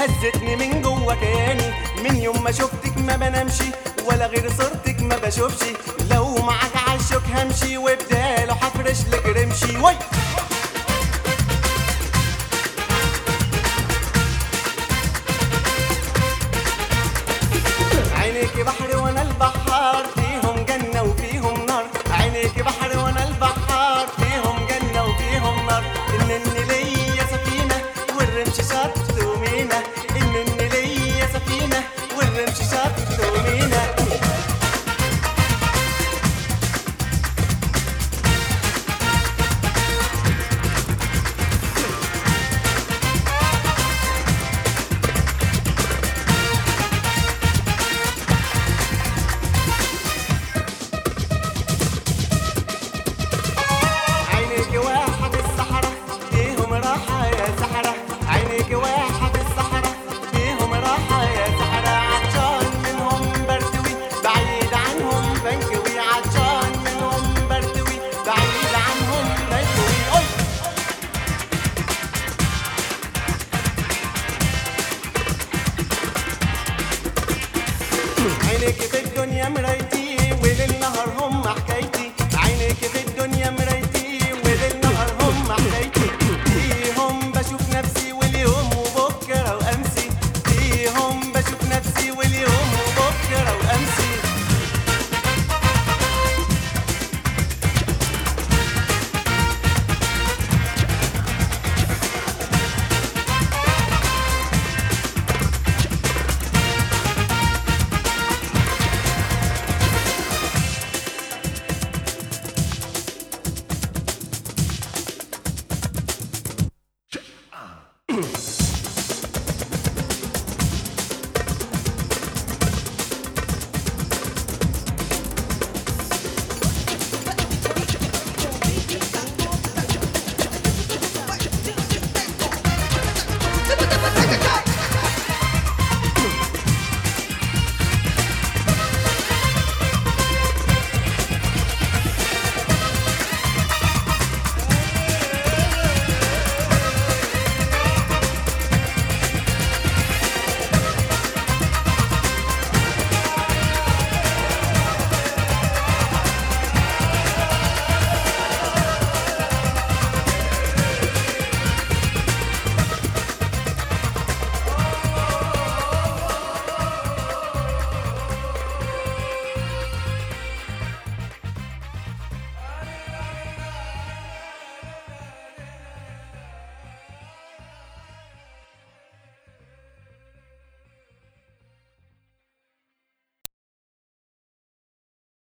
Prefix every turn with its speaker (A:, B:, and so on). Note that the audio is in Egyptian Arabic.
A: هزتني من جوه كياني من يوم ما شفتك ما بنامشي ولا غير صورتك ما بشوفش لو معاك عالشوك همشي وبداله هفرش لك رمشي وي عينيكي بحر وانا البحار فيهم جنة وفيهم نار عينيكي بحر وانا البحار فيهم جنة وفيهم نار انني ليا سفينة والرمش شط ومينا انني ليا سفينة والرمش شط ومينا عينيك واحة في الصحراء فيهم راحة يا سحرة عينيك واحة في الصحراء فيهم راحة يا سحرة عطشان منهم بردوي بعيد عنهم بنكوي عطشان منهم بردوي بعيد عنهم بنكوي أوي عينيك في الدنيا مرايتي وليل نهار هم حكايتي